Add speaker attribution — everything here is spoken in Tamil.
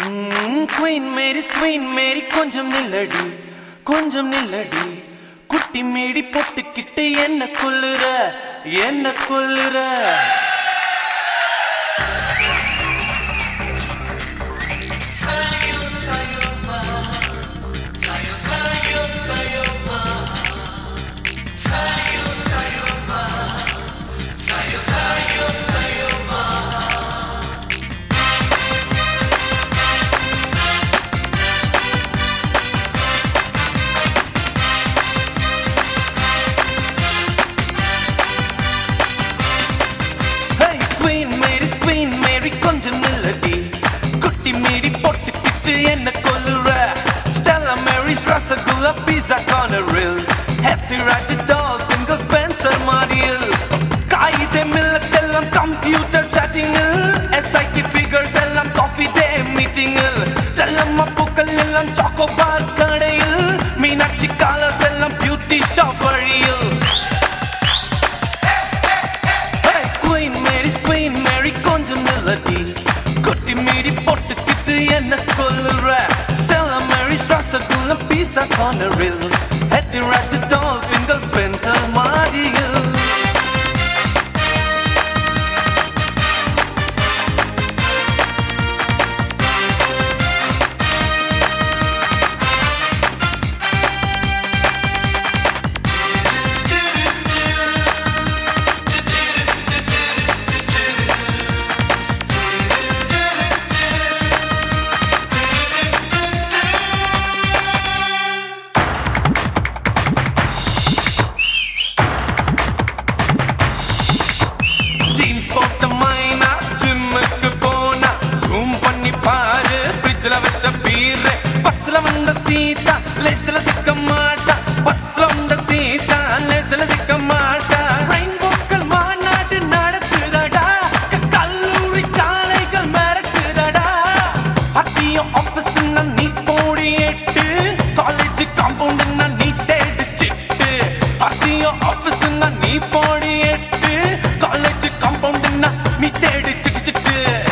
Speaker 1: குயின் மேரி குயின் மேரி கொஞ்சம் நில்லடி கொஞ்சம் நில்லடி குட்டி மேடி போட்டுக்கிட்டு என்ன கொல்லுற என்ன கொல்லுற Hey, Queen Mary, Queen Mary, கொஞ்சம் நில்லடி குட்டி மீடி போட்டுக்கிட்டு என்ன கொல்லுற ஸ்டெல்லா மேரிஸ் ரசகுல்லா பீஸா கார்னரில் ஹெப்பி ராஜ் டால்பின்கள் ஸ்பென்சர் மாடியில் காகித மில்லத்தெல்லாம் கம்ப்யூட்டர் சாட்டிங்கில் எஸ்ஐடி ஃபிகர்ஸ் எல்லாம் காஃபி டே மீட்டிங்கில் செல்லம்மா பூக்கள் எல்லாம் சாக்கோ பார் கடையில் மீனாட்சி காலர்ஸ் எல்லாம் பியூட்டி ஷாப் வழியில் Hey, Queen Mary, Queen Mary, கொஞ்சம் நில்லடி குட்டி மீறி போட்டுக்கிட்டு என்ன கொல்லுற Stella Mary's ரசகுல்ல பீஸா கார்னரில் ஹெத்தி ராஜ் டால்பின்கள் பென்சல் மாடியில் ஜீன்ஸ் போட்ட மைனா ஜிம்முக்கு போனா ஜூம் பண்ணி பாரு ஃப்ரிட்ஜ்ல வச்ச பீர் பஸ்ல வந்த சீதா லேஸ்ல சிக்க மாட்டா பஸ்ல வந்த சீதா லேஸ்ல சிக்க மாட்டா ரெயின்போக்கள் மாநாடு நடக்குதடா கல்லூரி காலைகள் மிரட்டுதடா அத்தியம் ஆபீஸ் நீ போடி எட்டு காலேஜ் காம்பவுண்ட் நீ தேடு சிட்டு அத்தியம் ஆபீஸ் நீ போடி எட்டு காலேஜ் காம்பவுண்ட் நீ தேடு சிட்டு சிட்டு